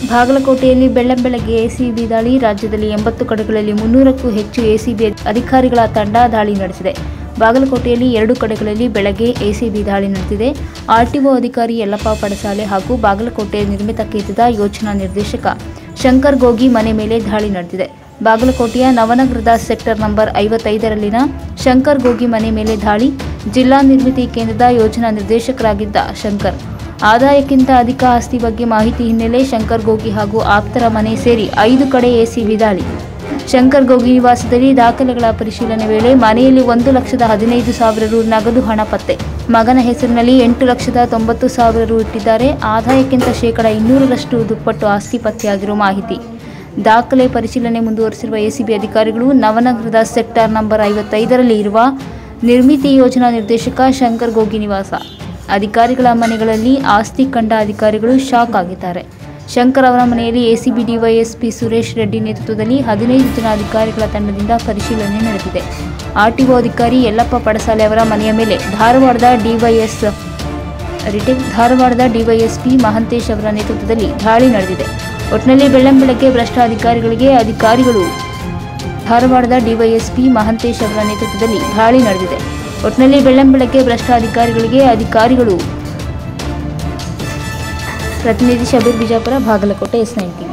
ಬಾಗಲಕೋಟೆಯಲ್ಲಿ ಬೆಳ್ಳಂಬೆಳಗ್ಗೆ ಎಸಿಬಿ ದಾಳಿ ರಾಜ್ಯದಲ್ಲಿ ಎಂಬತ್ತು ಕಡೆಗಳಲ್ಲಿ ಮುನ್ನೂರಕ್ಕೂ ಹೆಚ್ಚು ಎಸಿಬಿ ಅಧಿಕಾರಿಗಳ ತಂಡ ದಾಳಿ ನಡೆಸಿದೆ ಬಾಗಲಕೋಟೆಯಲ್ಲಿ ಎರಡು ಕಡೆಗಳಲ್ಲಿ ಬೆಳಗ್ಗೆ ಎಸಿಬಿ ದಾಳಿ ನಡೆದಿದೆ ಆರ್ಟಿಒ ಅಧಿಕಾರಿ ಯಲ್ಲಪ್ಪ ಪಡಸಾಲೆ ಹಾಗೂ ಬಾಗಲಕೋಟೆ ನಿರ್ಮಿತ ಕೇಂದ್ರದ ಯೋಜನಾ ನಿರ್ದೇಶಕ ಶಂಕರ್ ಗೋಗಿ ಮನೆ ಮೇಲೆ ದಾಳಿ ನಡೆದಿದೆ ಬಾಗಲಕೋಟೆಯ ನವನಗರದ ಸೆಕ್ಟರ್ ನಂಬರ್ ಐವತ್ತೈದರಲ್ಲಿನ ಶಂಕರ್ ಗೋಗಿ ಮನೆ ಮೇಲೆ ದಾಳಿ ಜಿಲ್ಲಾ ನಿರ್ಮಿತಿ ಕೇಂದ್ರದ ಯೋಜನಾ ನಿರ್ದೇಶಕರಾಗಿದ್ದ ಶಂಕರ್ ಆದಾಯಕ್ಕಿಂತ ಅಧಿಕ ಆಸ್ತಿ ಬಗ್ಗೆ ಮಾಹಿತಿ ಹಿನ್ನೆಲೆ ಶಂಕರ್ ಗೋಗಿ ಹಾಗೂ ಆಪ್ತರ ಮನೆ ಸೇರಿ ಐದು ಕಡೆ ಎಸಿಬಿ ದಾಳಿ ಶಂಕರ್ ಗೋಗಿ ನಿವಾಸದಲ್ಲಿ ದಾಖಲೆಗಳ ಪರಿಶೀಲನೆ ವೇಳೆ ಮನೆಯಲ್ಲಿ ಒಂದು ಲಕ್ಷದ ಹದಿನೈದು ಸಾವಿರ ರು ನಗದು ಹಣ ಪತ್ತೆ ಮಗನ ಹೆಸರಿನಲ್ಲಿ ಎಂಟು ಲಕ್ಷದ ತೊಂಬತ್ತು ಸಾವಿರ ರು ಇಟ್ಟಿದ್ದಾರೆ ಆದಾಯಕ್ಕಿಂತ ಶೇಕಡ ಇನ್ನೂರರಷ್ಟು ದುಪ್ಪಟ್ಟು ಆಸ್ತಿ ಪತ್ತೆಯಾಗಿರುವ ಮಾಹಿತಿ ದಾಖಲೆ ಪರಿಶೀಲನೆ ಮುಂದುವರೆಸಿರುವ ಎಸಿಬಿ ಅಧಿಕಾರಿಗಳು ನವನಗರದ ಸೆಕ್ಟಾರ್ ನಂಬರ್ ಐವತ್ತೈದರಲ್ಲಿ ಇರುವ ನಿರ್ಮಿತಿ ಯೋಜನಾ ನಿರ್ದೇಶಕ ಶಂಕರ್ ಗೋಗಿ ನಿವಾಸ ಅಧಿಕಾರಿಗಳ ಮನೆಗಳಲ್ಲಿ ಆಸ್ತಿ ಕಂಡ ಅಧಿಕಾರಿಗಳು ಶಾಕ್ ಆಗಿದ್ದಾರೆ ಶಂಕರ್ ಅವರ ಮನೆಯಲ್ಲಿ ಎಸಿಬಿ ಡಿವೈಎಸ್ಪಿ ಸುರೇಶ್ ರೆಡ್ಡಿ ನೇತೃತ್ವದಲ್ಲಿ ಹದಿನೈದು ಜನ ಅಧಿಕಾರಿಗಳ ತಂಡದಿಂದ ಪರಿಶೀಲನೆ ನಡೆದಿದೆ ಆರ್ಟಿಒ ಅಧಿಕಾರಿ ಯಲ್ಲಪ್ಪ ಪಡಸಾಲೆ ಅವರ ಮನೆಯ ಮೇಲೆ ಧಾರವಾಡದ ಡಿವೈಎಸ್ ರಿಟೇಲ್ ಧಾರವಾಡದ ಡಿವೈಎಸ್ಪಿ ಮಹಂತೇಶ್ ಅವರ ನೇತೃತ್ವದಲ್ಲಿ ದಾಳಿ ನಡೆದಿದೆ ಒಟ್ಟಿನಲ್ಲಿ ಬೆಳ್ಳಂಬೆಳಗ್ಗೆ ಭ್ರಷ್ಟ ಅಧಿಕಾರಿಗಳಿಗೆ ಅಧಿಕಾರಿಗಳು ಧಾರವಾಡದ ಡಿವೈಎಸ್ಪಿ ಮಹಂತೇಶ್ ಅವರ ನೇತೃತ್ವದಲ್ಲಿ ದಾಳಿ ನಡೆದಿದೆ ಒಟ್ಟಿನಲ್ಲಿ ಬೆಳ್ಳಂಬೆಳಗ್ಗೆ ಭ್ರಷ್ಟ ಅಧಿಕಾರಿಗಳಿಗೆ ಅಧಿಕಾರಿಗಳು ಪ್ರತಿನಿಧಿ ಶಬೀರ್ ಬಿಜಾಪುರ ಬಾಗಲಕೋಟೆ ಎಸ್ ನೈನ್ಟೀನ್